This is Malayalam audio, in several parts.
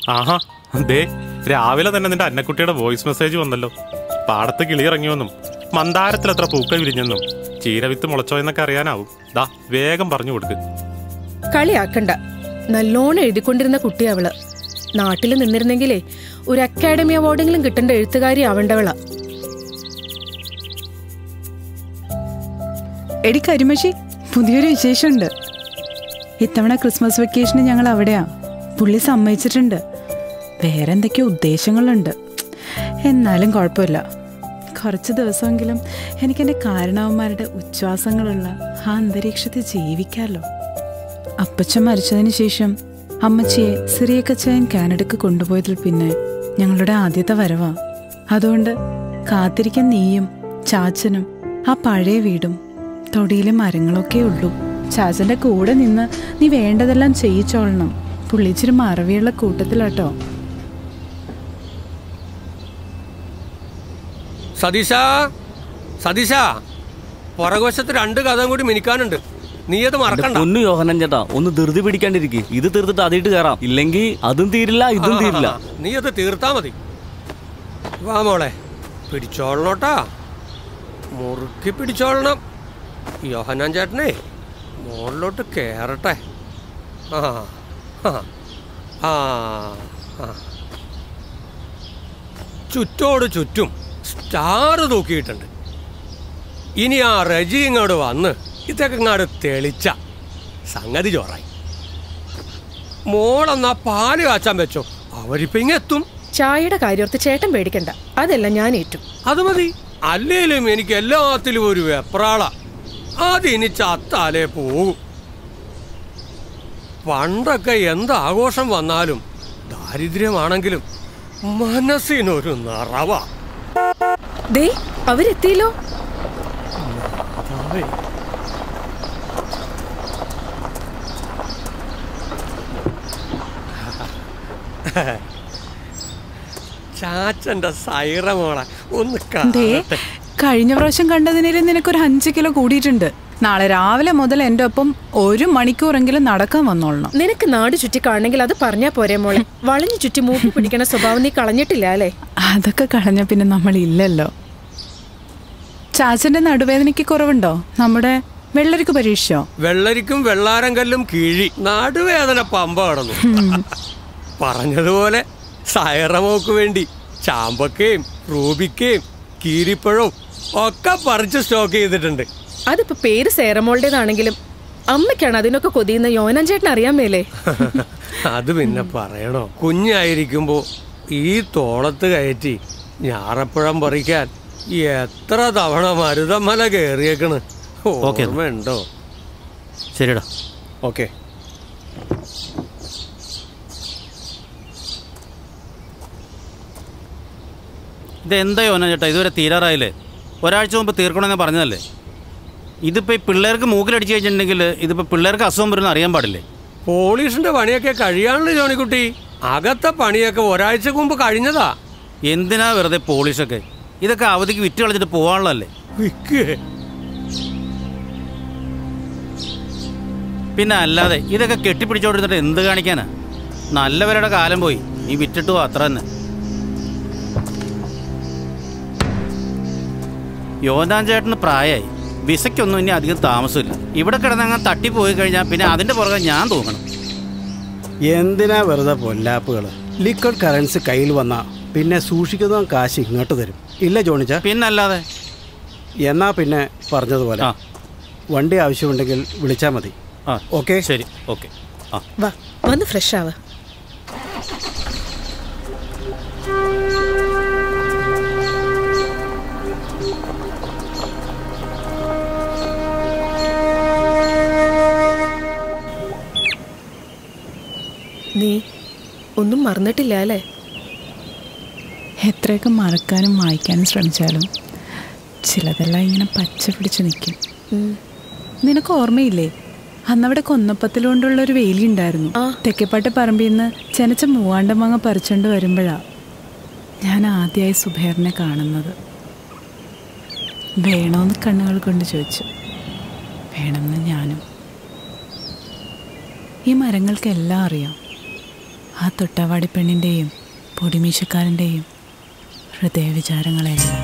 ആഹാ ദേ രാവിലെ തന്നെ നിന്റെ അന്നക്കുട്ടിയുടെ വോയിസ് മെസ്സേജ് വന്നല്ലോ പാടത്ത് കിളി ഇറങ്ങിയെന്നും മന്ദാരത്തിൽ എത്ര പൂക്കൾ വിരിഞ്ഞെന്നും ചീരവിത്ത് മുളച്ചോ എന്നൊക്കെ അറിയാനാവും ദാ വേഗം പറഞ്ഞു കൊടുക്ക് കളിയാക്കണ്ട നല്ലോണം എഴുതിക്കൊണ്ടിരുന്ന കുട്ടി അവള് നാട്ടിൽ നിന്നിരുന്നെങ്കിലേ ഒരു അക്കാഡമി അവാർഡെങ്കിലും കിട്ടേണ്ട എഴുത്തുകാരി ആവേണ്ടവളാ എടി കരിമഷി പുതിയൊരു വിശേഷമുണ്ട് ഇത്തവണ ക്രിസ്മസ് വെക്കേഷന് ഞങ്ങൾ അവിടെയാ പുള്ളി സമ്മതിച്ചിട്ടുണ്ട് വേറെ എന്തൊക്കെയോ ഉദ്ദേശങ്ങളുണ്ട് എന്നാലും കുഴപ്പമില്ല കുറച്ച് ദിവസമെങ്കിലും എനിക്കെൻ്റെ കാരണവന്മാരുടെ ഉച്ഛ്വാസങ്ങളുള്ള ആ അന്തരീക്ഷത്തിൽ ജീവിക്കാമല്ലോ അപ്പച്ചൻ മരിച്ചതിന് ശേഷം അമ്മച്ചിയെ സിറിയക്കച്ചായൻ കാനഡയ്ക്ക് കൊണ്ടുപോയതിൽ പിന്നെ ഞങ്ങളുടെ ആദ്യത്തെ വരവാ അതുകൊണ്ട് കാത്തിരിക്കാൻ നീയും ചാച്ചനും ആ പഴയ വീടും തൊടിയിലെ മരങ്ങളൊക്കെ ഉള്ളൂ ചാച്ചന്റെ കൂടെ നിന്ന് നീ വേണ്ടതെല്ലാം ചെയ്യിച്ചോളണം പുള്ളിച്ചിരി മറവിയുള്ള കൂട്ടത്തിലാട്ടോ സതീശ സതീശ പുറകുവശത്ത് രണ്ട് കഥ കൂടി മിനിക്കാനുണ്ട് നീ അത് മറക്കണ്ട പൊന്നു യോഹനൻ ചേട്ടാ ഒന്ന് ധൃതി പിടിക്കാണ്ടിരിക്കും ഇത് തീർത്തിട്ട് അതിട്ട് കയറാം ഇല്ലെങ്കിൽ അതും തീരില്ല ഇതും തീരില്ല ആ, നീ അത് തീർത്താ മതി വാ മോളെ പിടിച്ചോളണോട്ടാ മുറുക്കി പിടിച്ചോളണം യോഹനാൻ ചേട്ടനെ മുകളിലോട്ട് കേറട്ടെ ആ ആ ആ ആ. ചുറ്റോട് ചുറ്റും സ്റ്റാർ തൂക്കിയിട്ടുണ്ട് ഇനി ആ റജി ഇങ്ങോട്ട് വന്ന് ഇതൊക്കെ ഇങ്ങോട്ട് തെളിച്ച സംഗതി ചോറായി മോളെന്നാ പാല് കാച്ചാൻ വെച്ചോ അവരിപ്പോ ഇങ്ങെത്തും ചായയുടെ കാര്യോർത്ത് ചേട്ടൻ പേടിക്കണ്ട അതെല്ലാം ഞാൻ ഏറ്റു അത് മതി അല്ലേലും എനിക്ക് എല്ലാത്തിലും ഒരു വെപ്രാള അതിനി ചത്താലേ പോകും പണ്ടൊക്കെ എന്ത് ആഘോഷം വന്നാലും ദാരിദ്ര്യമാണെങ്കിലും മനസ്സിനൊരു നിറവ ദേ അവരെത്തിയല്ലോ ചാച്ചന്റെ സൈറ മോളെ ഒന്ന് ദേ കാണട്ടെ കഴിഞ്ഞ പ്രാവശ്യം കണ്ടതിനേലും നിനക്കൊരു അഞ്ച് കിലോ കൂടിയിട്ടുണ്ട് നാളെ രാവിലെ മുതൽ എൻ്റെ ഒപ്പം ഒരു മണിക്കൂറെങ്കിലും നടക്കാൻ വന്നോളണം നിനക്ക് നാട് ചുറ്റി കാണണമെങ്കിൽ അത് പറഞ്ഞാ പോരെ മോളെ വളഞ്ഞു ചുറ്റി മൂക്കി പിടിക്കണ സ്വഭാവം നീ കളഞ്ഞിട്ടില്ല അല്ലേ അതൊക്കെ കളഞ്ഞ പിന്നെ നമ്മൾ ഇല്ലല്ലോ ചാച്ചന്റെ നടുവേദനയ്ക്ക് കുറവുണ്ടോ നമ്മുടെ വെള്ളരിക്ക് പരീക്ഷിച്ചോ വെള്ളരിക്കും വെള്ളാരം കല്ലും കീഴി നടുവേദന പമ്പ കടന്നു പറഞ്ഞതുപോലെ സൈറമോക്ക് വേണ്ടി ചാമ്പക്കയും റൂബിക്കയും കീരിപ്പഴവും ഒക്കെ പറിച്ച് സ്റ്റോക്ക് ചെയ്തിട്ടുണ്ട് അതിപ്പോ പേര് സേറമോളുടേതാണെങ്കിലും അമ്മയ്ക്കാണ് അതിനൊക്കെ കൊതിയുന്ന യോനാൻ ചേട്ടൻ അറിയാൻ മേലേ അത് പിന്നെ പറയണോ കുഞ്ഞായിരിക്കുമ്പോ ഈ തോളത്ത് കയറ്റി ഞാറപ്പഴം പറിക്കാൻ എത്ര തവണ മരുതമല കയറിയേക്കണ് ഓക്കേ. ഓർമ്മയുണ്ടോ ശരിടാ ഓക്കെ ഇത് എന്താ യോഹനൻ ചേട്ടാ ഇതുവരെ തീരാറായില്ലേ ഒരാഴ്ച മുമ്പ് തീർക്കണമെന്ന് പറഞ്ഞതല്ലേ ഇതിപ്പോൾ ഈ പിള്ളേർക്ക് മൂക്കിലടിച്ച് കഴിഞ്ഞിട്ടുണ്ടെങ്കിൽ ഇതിപ്പോൾ പിള്ളേർക്ക് അസുഖം വരുമെന്ന് അറിയാൻ പാടില്ലേ പോലീസിന്റെ പണിയൊക്കെ കഴിയാണല്ലോ ജോണിക്കുട്ടി അകത്തെ പണിയൊക്കെ ഒരാഴ്ച മുമ്പ് കഴിഞ്ഞതാ എന്തിനാ വെറുതെ പോളിഷൊക്കെ ഇതൊക്കെ അവധിക്ക് വിറ്റ് കളഞ്ഞിട്ട് പോകാനുള്ളതല്ലേ വിക്ക് പിന്നെ അല്ലാതെ ഇതൊക്കെ കെട്ടിപ്പിടിച്ചോണ്ടിരുന്നിട്ട് എന്ത് കാണിക്കാനാ നല്ലവരുടെ കാലം പോയി നീ വിറ്റിട്ടു പോ, അത്ര തന്നെ യോനാൻ ചേട്ടന് പ്രായമായി വിസയ്ക്കൊന്നും ഇനി അധികം താമസമില്ല ഇവിടെ കിടന്നങ്ങ് തട്ടിപ്പോയി കഴിഞ്ഞാൽ പിന്നെ അതിന്റെ പുറകെ ഞാൻ തൂങ്ങണം എന്തിനാ വെറുതെ പൊല്ലാപ്പുകൾ ലിക്വിഡ് കറൻസി കയ്യിൽ വന്നാ പിന്നെ സൂക്ഷിക്കുന്ന കാശ് ഇങ്ങോട്ട് തരും ഇല്ല ജോണിച്ച പിന്നല്ലാതെ എന്നാ പിന്നെ പറഞ്ഞതുപോലെ ആ. വണ്ടി ആവശ്യമുണ്ടെങ്കിൽ വിളിച്ചാൽ മതി ആ ഓക്കെ ശരി ഓക്കെ ആ വാ വന്ന് ഫ്രഷ് ആവാ നീ ഒന്നും മറന്നിട്ടില്ല അല്ലേ എത്രയൊക്കെ മറക്കാനും വായിക്കാനും ശ്രമിച്ചാലും ചിലതെല്ലാം ഇങ്ങനെ പച്ച പിടിച്ച് നിൽക്കും ഉം. നിനക്ക് ഓർമ്മയില്ലേ അന്നവിടെ കൊന്നപ്പത്തിലുകൊണ്ടുള്ള ഒരു വേലി ഉണ്ടായിരുന്നു ആ. തെക്കേപ്പാട്ടെ പറമ്പിൽ നിന്ന് ചെനച്ച മൂവാണ്ടമാങ്ങ പറിച്ചുകൊണ്ട് വരുമ്പോഴാ ഞാൻ ആദ്യമായി സുബേറിനെ കാണുന്നത് വേണോന്ന് കണ്ണുകൾ കൊണ്ട് ചോദിച്ചു വേണമെന്ന് ഞാനും ഈ മരങ്ങൾക്കെല്ലാം അറിയാം ആ തൊട്ടാവാടി പെണ്ണിൻ്റെയും പൊടിമീശക്കാരൻ്റെയും ഹൃദയവിചാരങ്ങളെല്ലാം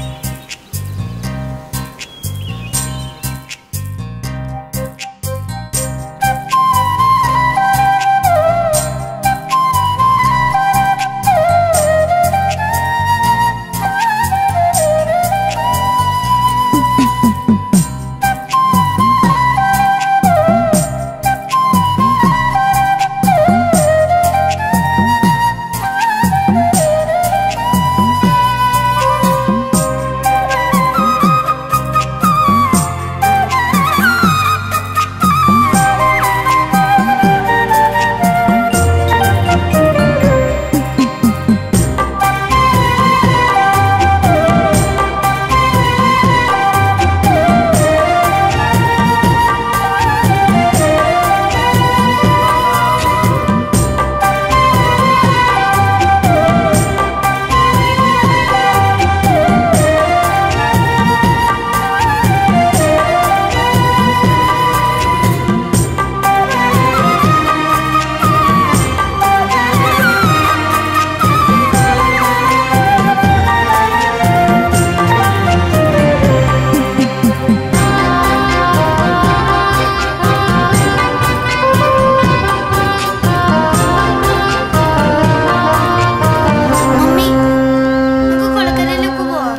മമ്മി നമുക്ക് കൊളക്കരയിലേക്ക് പോവാം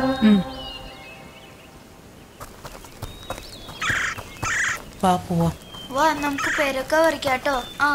വാ പോവാം വാ നമുക്ക് പേരൊക്കെ പറിക്കാട്ടോ ആ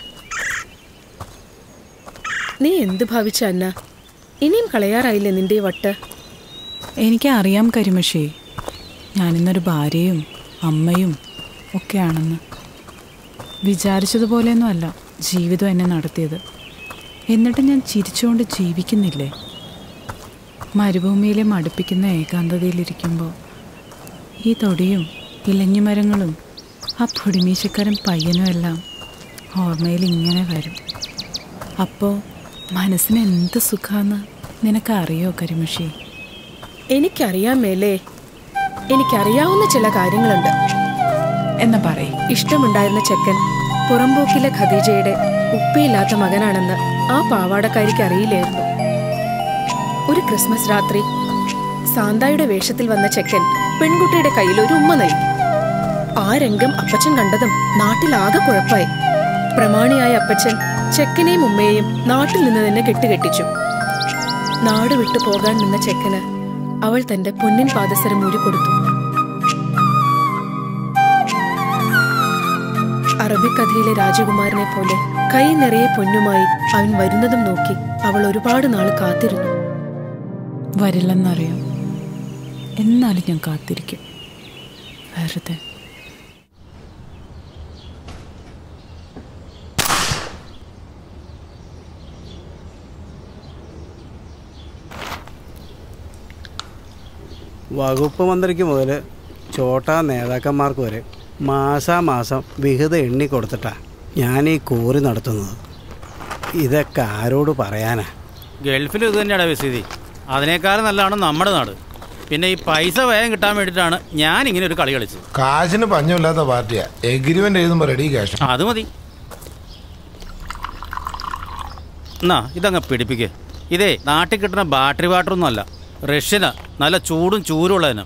നീ എന്ത് ഭാവിച്ച അന്ന ഇനിയും കളയാറായില്ലേ നിന്റെ ഈ വട്ട് എനിക്കറിയാം കരിമഷി ഞാനിന്നൊരു ഭാര്യയും അമ്മയും ഒക്കെയാണെന്ന് വിചാരിച്ചതുപോലെയൊന്നും അല്ല ജീവിതം എന്നെ നടത്തിയത് എന്നിട്ട് ഞാൻ ചിരിച്ചുകൊണ്ട് ജീവിക്കുന്നില്ലേ മരുഭൂമിയിലെ മടുപ്പിക്കുന്ന ഏകാന്തതയിലിരിക്കുമ്പോൾ ഈ തൊടിയും ഇലഞ്ഞിമരങ്ങളും ആ പൊടിമീശക്കാരൻ പയ്യനും എല്ലാം ഓർമ്മയിൽ ഇങ്ങനെ വരും അപ്പോൾ മനസ്സിന് എന്ത് സുഖാന്ന് നിനക്കറിയോ കരിമഷി എനിക്കറിയാൻ മേലേ എനിക്കറിയാവുന്ന ചില കാര്യങ്ങളുണ്ട് എന്നാ പറയ് ഇഷ്ടമുണ്ടായിരുന്ന ചെക്കൻ പുറമ്പോക്കിലെ ഖദീജയുടെ ഉപ്പയില്ലാത്ത മകനാണെന്ന് ആ പാവാടക്കാരിക്ക് അറിയില്ലായിരുന്നു ഒരു ക്രിസ്മസ് രാത്രി സാന്തായുടെ വേഷത്തിൽ വന്ന ചെക്കൻ പെൺകുട്ടിയുടെ കയ്യിൽ ഒരു ഉമ്മ നൽകി ആ രംഗം അപ്പച്ചൻ കണ്ടതും നാട്ടിലാകെ കുഴപ്പമായി പ്രമാണിയായ അപ്പച്ചൻ ചെക്കനെയും ഉമ്മയെയും നാട്ടിൽ നിന്ന് തന്നെ കെട്ടുകെട്ടിച്ചു നാട് വിട്ടു പോകാൻ നിന്ന ചെക്കന് അവൾ തന്റെ പൊന്നിൻ പാദസരം ഊരിക്കൊടുത്തു അറബിക്കഥയിലെ രാജകുമാരനെ പോലെ കൈ നിറയെ പൊന്നുമായി അവൻ വരുന്നതും നോക്കി അവൾ ഒരുപാട് നാൾ കാത്തിരുന്നു വരില്ലെന്നറിയാം എന്നാലും ഞാൻ കാത്തിരിക്കും വെറുതെ വകുപ്പ് മന്ത്രിക്ക് മുതൽ ചോട്ടാ നേതാക്കന്മാർക്ക് വരെ മാസാമാസം വിഹിത എണ്ണി കൊടുത്തിട്ടാ ഞാൻ ഈ കൂറി നടത്തുന്നത് ഇതൊക്കെ ആരോട് പറയാനാ ഗൾഫിൽ ഇത് തന്നെയാണ് സ്ഥിതി അതിനേക്കാളും നല്ലതാണ് നമ്മുടെ നാട് പിന്നെ ഈ പൈസ വേഗം കിട്ടാൻ വേണ്ടിയിട്ടാണ് ഞാൻ ഇങ്ങനെ ഒരു കളി കളിച്ചത് കാശിന് പഞ്ഞമില്ലാത്ത പാർട്ടിയാ എഗ്രിമെന്റ് എഴുതുമ്പോൾ റെഡി ക്യാഷ് അത് മതി എന്നാ ഇതങ്ങ് പിടിപ്പിക്കേ ഇതേ നാട്ടിൽ കിട്ടുന്ന ബാറ്ററി വാട്ടറൊന്നും അല്ല റഷ്യനാ നല്ല ചൂടും ചൂരുള്ളതിന്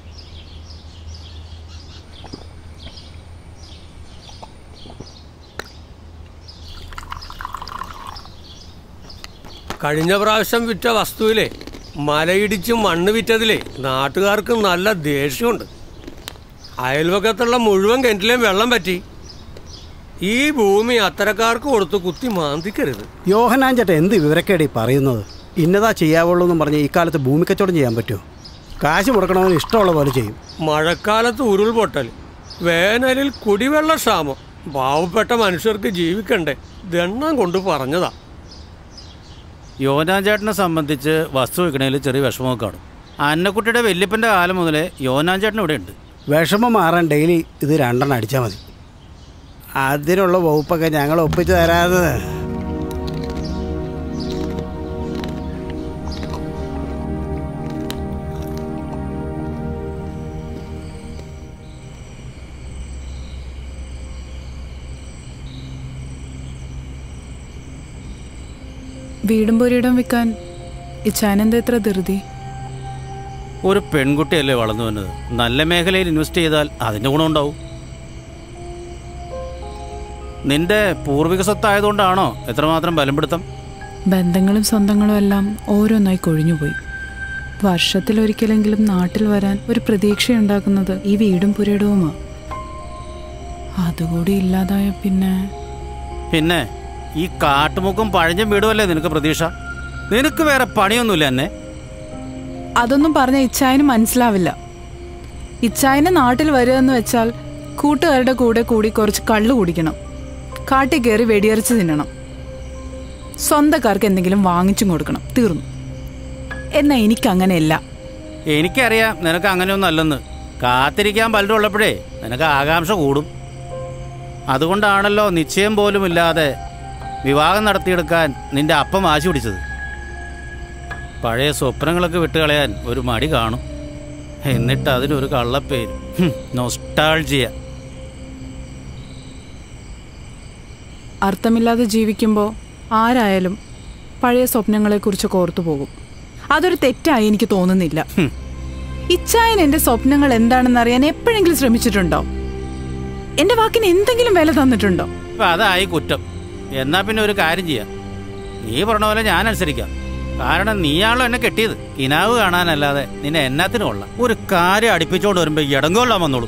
കഴിഞ്ഞ പ്രാവശ്യം വിറ്റ വസ്തുവിലെ മലയിടിച്ച് മണ്ണ് വിറ്റതിലെ നാട്ടുകാർക്ക് നല്ല ദേഷ്യമുണ്ട് അയൽവക്കത്തുള്ള മുഴുവൻ കിണറ്റിലെയും വെള്ളം പറ്റി ഈ ഭൂമി അത്തരക്കാർക്ക് കൊടുത്ത് കുത്തി മാന്തിക്കരുത് യോഹനാൻ ചേട്ടൻ എന്ത് വിവരക്കേടി പറയുന്നത് ഇന്നതാ ചെയ്യാവുള്ളൂ എന്നും പറഞ്ഞ് ഈ കാലത്ത് ഭൂമി കച്ചവടം ചെയ്യാൻ പറ്റുമോ കാശ് മുടക്കണമെന്ന് ഇഷ്ടമുള്ള പോലെ ചെയ്യും മഴക്കാലത്ത് ഉരുൾപൊട്ടൽ വേനലിൽ കുടിവെള്ള ക്ഷാമം പാവപ്പെട്ട മനുഷ്യർക്ക് ജീവിക്കണ്ടേ ദണ്ണം കൊണ്ട് പറഞ്ഞതാ യോനാ ചേട്ടനെ സംബന്ധിച്ച് വസ്തു വിൽക്കണതിൽ ചെറിയ വിഷമമൊക്കെ കാണും അന്നക്കുട്ടിയുടെ വല്യപ്പൻ്റെ കാലം മുതലേ യോനാ ചേട്ടൻ ഇവിടെ ഉണ്ട് വിഷമം മാറാൻ ഡെയിലി ഇത് രണ്ടെണ്ണം അടിച്ചാൽ മതി അതിനുള്ള വകുപ്പൊക്കെ ഞങ്ങൾ ഒപ്പിച്ച് തരാതെ വീടും പുരയിടം വിൽക്കാൻ ഇച്ചാനെന്താ ഇത്ര ധൃതി ഒരു പെൺകുട്ടിയല്ലേ വളർന്നു വന്നത് നല്ല മേഖലയിൽ ഇൻവെസ്റ്റ് ചെയ്താൽ അതിൻ്റെ ഗുണമുണ്ടാവും നിന്റെ പൂർവിക സ്വത്തായതുകൊണ്ടാണോ എത്രമാത്രം ബലപ്പെടുത്തം ബന്ധങ്ങളും സ്വന്തങ്ങളും എല്ലാം ഓരോന്നായി കൊഴിഞ്ഞുപോയി വർഷത്തിലൊരിക്കലെങ്കിലും നാട്ടിൽ വരാൻ ഒരു പ്രതീക്ഷയുണ്ടാക്കുന്നത് ഈ വീടും പുരയിടവുമാ അതുകൂടി ഇല്ലാതായ പിന്നെ പിന്നെ ഈ കാട്ടുമുക്കും പഴഞ്ഞ വീടുമല്ലേ നിനക്ക് പ്രതീക്ഷ നിനക്ക് വേറെ പണിയൊന്നുമില്ല എന്നെ അതൊന്നും പറഞ്ഞ ഇച്ചായന് മനസ്സിലാവില്ല ഇച്ചായന് നാട്ടിൽ വരിക എന്ന് വെച്ചാൽ കൂട്ടുകാരുടെ കൂടെ കൂടി കുറച്ച് കള്ളു കുടിക്കണം കാട്ടിൽ കയറി വെടിയറിച്ച് തിന്നണം സ്വന്തക്കാർക്ക് എന്തെങ്കിലും വാങ്ങിച്ചും കൊടുക്കണം തീർന്നു എന്നാ എനിക്കങ്ങനെയല്ല എനിക്കറിയാം നിനക്ക് അങ്ങനെയൊന്നും അല്ലെന്ന് കാത്തിരിക്കാൻ പലരും ഉള്ളപ്പോഴേ നിനക്ക് ആകാംക്ഷ കൂടും അതുകൊണ്ടാണല്ലോ നിശ്ചയം പോലും ഇല്ലാതെ വിവാഹം നടത്തിയെടുക്കാൻ നിന്റെ അപ്പം വാശി പിടിച്ചത് പഴയ സ്വപ്നങ്ങളൊക്കെ വിട്ടുകളയാൻ ഒരു മടി കാണും എന്നിട്ട് അതിനൊരു കള്ളപ്പേര് ഹും, നൊസ്റ്റാൾജിയ അർത്ഥമില്ലാതെ ജീവിക്കുമ്പോൾ ആരായാലും പഴയ സ്വപ്നങ്ങളെക്കുറിച്ച് ഓർത്തു പോകും അതൊരു തെറ്റായി എനിക്ക് തോന്നുന്നില്ല ഇച്ചായൻ എന്റെ സ്വപ്നങ്ങൾ എന്താണെന്ന് അറിയാൻ എപ്പോഴെങ്കിലും ശ്രമിച്ചിട്ടുണ്ടോ എന്റെ വാക്കിന് എന്തെങ്കിലും വില തന്നിട്ടുണ്ടോ ഇപ്പൊ അതായി കുറ്റം എന്നാ പിന്നെ ഒരു കാര്യം ചെയ്യാം നീ പറഞ്ഞ പോലെ ഞാൻ അനുസരിക്കാം കാരണം നീയാണല്ലോ എന്നെ കെട്ടിയത് കിനാവ് കാണാനല്ലാതെ നിന്നെ എന്നാത്തിനും കൊള്ളാം ഒരു കാര്യം അടുപ്പിച്ചോണ്ട് വരുമ്പോ ഇടങ്കോളാൻ വന്നോളൂ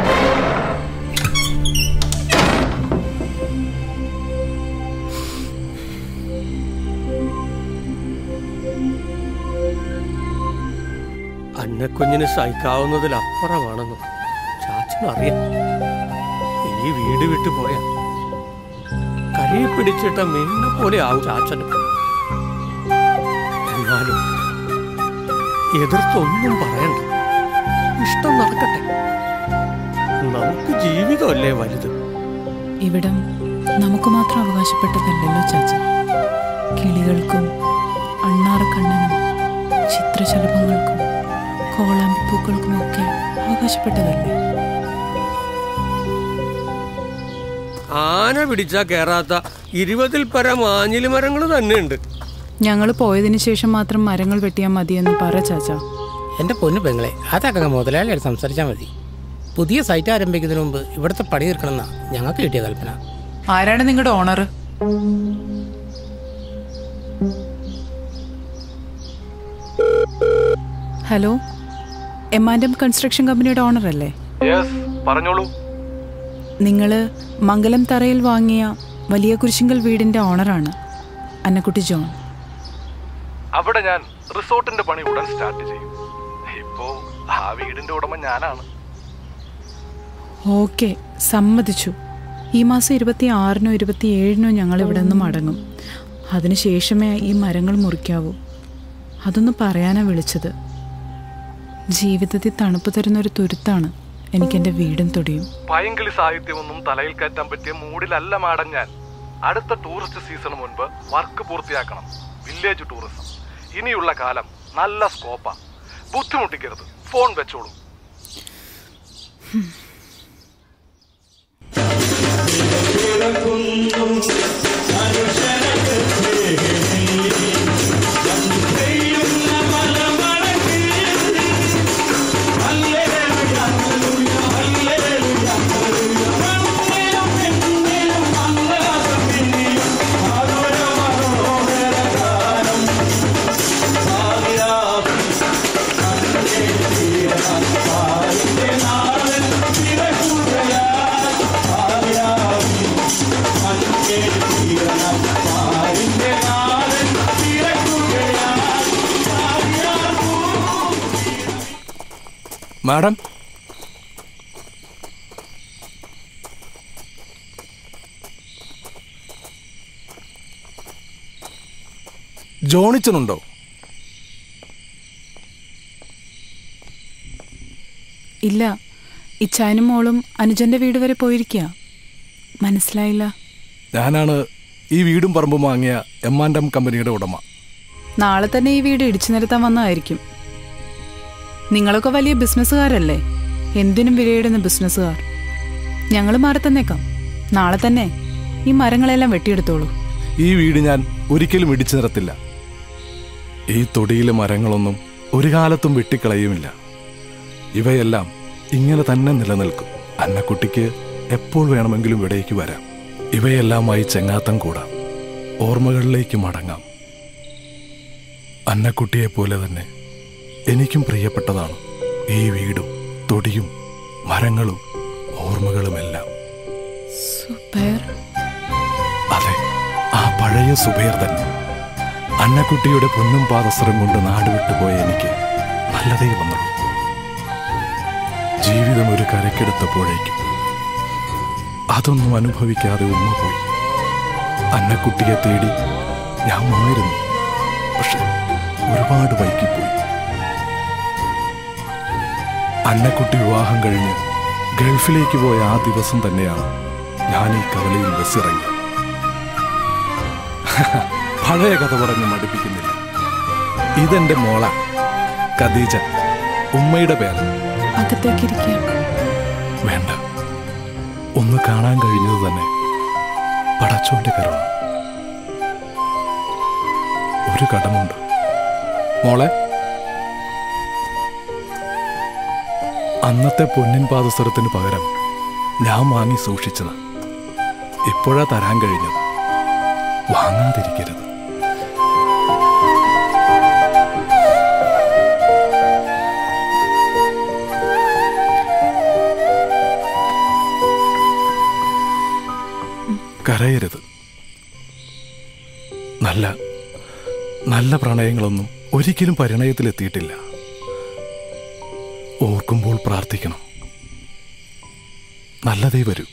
അന്നക്കുഞ്ഞിന് സഹിക്കാവുന്നതിലപ്പുറമാണെന്നും ചാച്ചനറിയാം ഈ വീട് വിട്ടു പോയ കരയെ പിടിച്ചിട്ട മീനിനെ പോലെ ആവും ചാച്ചന് എന്നാലും എതിർത്തൊന്നും പറയണ്ട ഇഷ്ടം നടക്കട്ടെ നമുക്ക് ജീവിതമല്ലേ വലുത് ഇവിടം നമുക്ക് മാത്രം അവകാശപ്പെട്ടതല്ലല്ലോ ചാച്ച കിളികൾക്കും അണ്ണാറക്കണ്ണനും ചിത്രശലഭങ്ങൾക്കും കോളാമ്പിപ്പൂക്കൾക്കും ഒക്കെ അവകാശപ്പെട്ടതല്ലേ ആന പിടിച്ചാ കേറാത്ത ഇരുപതിൽ പരം ആഞ്ഞിലി മരങ്ങൾ തന്നെയുണ്ട് ഞങ്ങൾ പോയതിനു ശേഷം മാത്രം മരങ്ങൾ വെട്ടിയാൽ മതിയെന്ന് പറ ചാച്ച എൻ്റെ പൊന്നു പെങ്ങളെ അതൊക്കെ മുതലാളിയായിട്ട് സംസാരിച്ചാൽ മതി പുതിയ സൈറ്റ് ആരംഭിക്കുന്നതിന് മുമ്പ് ഇവിടുത്തെ പണി തീർക്കണമെന്നാ ഞങ്ങൾക്ക് കിട്ടിയ കൽപ്പന ആരാണ് നിങ്ങളുടെ ഓണർ ഹലോ എം കൺസ്ട്രക്ഷൻ കമ്പനിയുടെ ഓണർ അല്ലേ പറഞ്ഞോളൂ നിങ്ങൾ മംഗലം തറയിൽ വാങ്ങിയ വലിയ കുരിശിങ്കൽ വീടിന്റെ ഓണറാണ് അന്നക്കുട്ടി ജോൺ അവിടെ ഞാൻ റിസോർട്ടിന്റെ പണി ഉടൻ സ്റ്റാർട്ട് ചെയ്യും ഇപ്പോ ആ വീടിന്റെ ഉടമ ഞാനാണ് ഓക്കെ സമ്മതിച്ചു ഈ മാസം ഇരുപത്തി ആറിനോ ഇരുപത്തി ഏഴിനോ ഞങ്ങൾ ഇവിടെ നിന്ന് മടങ്ങും അതിനുശേഷമേ ഈ മരങ്ങൾ മുറിക്കാവൂ അതൊന്ന് പറയാനാ വിളിച്ചത് ജീവിതത്തിൽ തണുപ്പ് തരുന്ന ഒരു തുരുത്താണ് എനിക്കെൻ്റെ വീടും തൊടിയും പൈങ്കിളി സാഹിത്യമൊന്നും തലയിൽ കയറ്റാൻ പറ്റിയ മൂഡിലല്ല മാഡം ഞാൻ അടുത്ത ടൂറിസ്റ്റ് സീസണ് മുൻപ് വർക്ക് പൂർത്തിയാക്കണം വില്ലേജ് ടൂറിസം ഇനിയുള്ള കാലം നല്ല സ്കോപ്പാ ബുദ്ധിമുട്ടിക്കരുത് ഫോൺ വെച്ചോളൂ മാഡം ജോണിച്ചനുണ്ടോ ഇല്ല ഇച്ചായനും മോളും അനുജന്റെ വീട് വരെ പോയിരിക്കുക മനസ്സിലായില്ല ഞാനാണ് ഈ വീടും പറമ്പും വാങ്ങിയ എം ആൻഡ് എം കമ്പനിയുടെ ഉടമ നാളെ തന്നെ ഈ വീട് ഇടിച്ചു നിരത്താൻ വന്നതായിരിക്കും നിങ്ങളൊക്കെ വലിയ ബിസിനസ്സുകാരല്ലേ എന്തിനും വിലയിടുന്ന ബിസിനസ്സുകാർ ഞങ്ങൾ മാറി തന്നേക്കാം നാളെ തന്നെ ഈ മരങ്ങളെല്ലാം വെട്ടിയെടുത്തോളൂ ഈ വീട് ഞാൻ ഒരിക്കലും ഇടിച്ചു നിരത്തില്ല ഈ തൊടിയിലെ മരങ്ങളൊന്നും ഒരു കാലത്തും വെട്ടിക്കളയുമില്ല ഇവയെല്ലാം ഇങ്ങനെ തന്നെ നിലനിൽക്കും അന്നക്കുട്ടിക്ക് എപ്പോൾ വേണമെങ്കിലും ഇവിടേക്ക് വരാം ഇവയെല്ലാമായി ചെങ്ങാത്തം കൂടാം ഓർമ്മകളിലേക്ക് മടങ്ങാം അന്നക്കുട്ടിയെ പോലെ തന്നെ എനിക്കും പ്രിയപ്പെട്ടതാണ് ഈ വീടും തൊടിയും മരങ്ങളും ഓർമ്മകളുമെല്ലാം സുബൈർ അതെ ആ പഴയ സുബൈർ തന്നെ അന്നക്കുട്ടിയുടെ പൊന്നും പാദസരം കൊണ്ട് നാട് വിട്ടുപോയ എനിക്ക് നല്ലതേ വന്നുള്ളൂ ജീവിതം ഒരു കരക്കെടുത്തപ്പോഴേക്കും അതൊന്നും അനുഭവിക്കാതെ ഉമ്മ പോയി അന്നക്കുട്ടിയെ തേടി ഞാൻ വന്നിരുന്നു പക്ഷെ ഒരുപാട് വൈകിപ്പോയി അന്നക്കുട്ടി വിവാഹം കഴിഞ്ഞ് ഗൾഫിലേക്ക് പോയ ആ ദിവസം തന്നെയാണ് ഞാൻ ഈ കവലയിൽ ബസ്സിറങ്ങി പഴയ കഥ പറഞ്ഞ് മടുപ്പിക്കുന്നില്ല ഇതെന്റെ മോള ഖദീജ ഉമ്മയുടെ പേര് അകത്തേക്കിരിക്കാം വേണ്ട ഒന്ന് കാണാൻ കഴിഞ്ഞത് തന്നെ പടച്ചോന്റെ കരുണ ഒരു കടമുണ്ട് മോളെ അന്നത്തെ പൊന്നിൻ പാദസരത്തിന് പകരം ഞാൻ വാങ്ങി സൂക്ഷിച്ചത് ഇപ്പോഴാ തരാൻ കഴിഞ്ഞത് വാങ്ങാതിരിക്കരുത് കരയരുത് നല്ല നല്ല പ്രണയങ്ങളൊന്നും ഒരിക്കലും പരിണയത്തിലെത്തിയിട്ടില്ല ഓർക്കുമ്പോൾ പ്രാർത്ഥിക്കണം നല്ലതേ വരൂ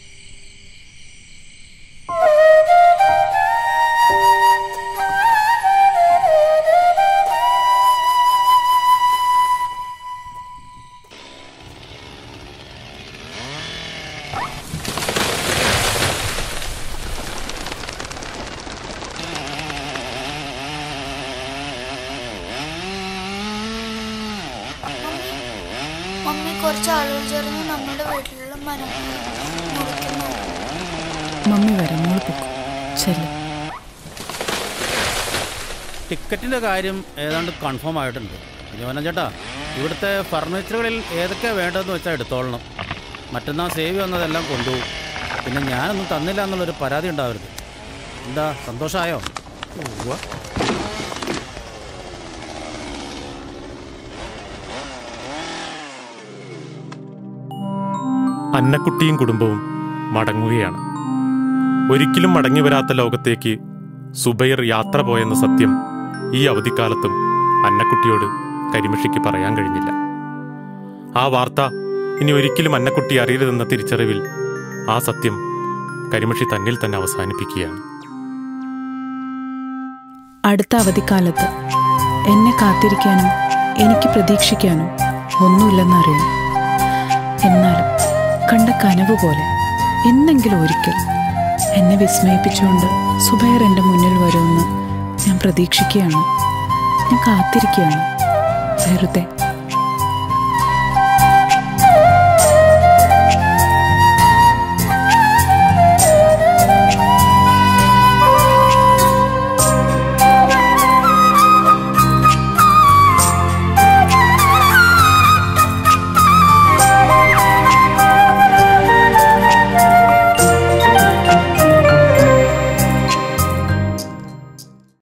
മമ്മി കുറച്ച് ആളുകൾ ചേർന്ന് നമ്മുടെ വീട്ടിലുള്ള മരം മുറിക്കുന്നു മമ്മി വരാം മോള് പൊക്കോ ചെല്ലു ടിക്കറ്റിൻ്റെ കാര്യം ഏതാണ്ട് കൺഫേം ആയിട്ടുണ്ട് ജോനൻ ചേട്ടാ ഇവിടുത്തെ ഫർണിച്ചറുകളിൽ ഏതൊക്കെയാണ് വേണ്ടതെന്ന് വെച്ചാൽ എടുത്തോളണം മറ്റന്നാൾ സേവി വന്നതെല്ലാം കൊണ്ടുപോകും പിന്നെ ഞാനൊന്നും തന്നില്ല എന്നുള്ളൊരു പരാതി ഉണ്ടാവരുത് എന്താ സന്തോഷമായോ അന്നക്കുട്ടിയും കുടുംബവും മടങ്ങുകയാണ് ഒരിക്കലും മടങ്ങി വരാത്ത ലോകത്തേക്ക് സുബൈർ യാത്ര പോയെന്ന സത്യം ഈ അവധിക്കാലത്തും അന്നക്കുട്ടിയോട് കരിമിഷിക്ക് പറയാൻ കഴിഞ്ഞില്ല ആ വാർത്ത ഇനി ഒരിക്കലും അന്നക്കുട്ടി അറിയരുതെന്ന തിരിച്ചറിവിൽ ആ സത്യം കരിമിഷി തന്നിൽ തന്നെ അവസാനിപ്പിക്കുകയാണ് അടുത്ത അവധിക്കാലത്ത് എന്നെ കാത്തിരിക്കാനും എനിക്ക് പ്രതീക്ഷിക്കാനും ഒന്നുമില്ലെന്നറിയാം എന്നാലും കണ്ട കനവ് പോലെ എന്നെങ്കിലും ഒരിക്കൽ എന്നെ വിസ്മയിപ്പിച്ചുകൊണ്ട് സുബൈർ എൻ്റെ മുന്നിൽ വരുമെന്ന് ഞാൻ പ്രതീക്ഷിക്കുകയാണ് ഞാൻ കാത്തിരിക്കുകയാണ് വെറുതെ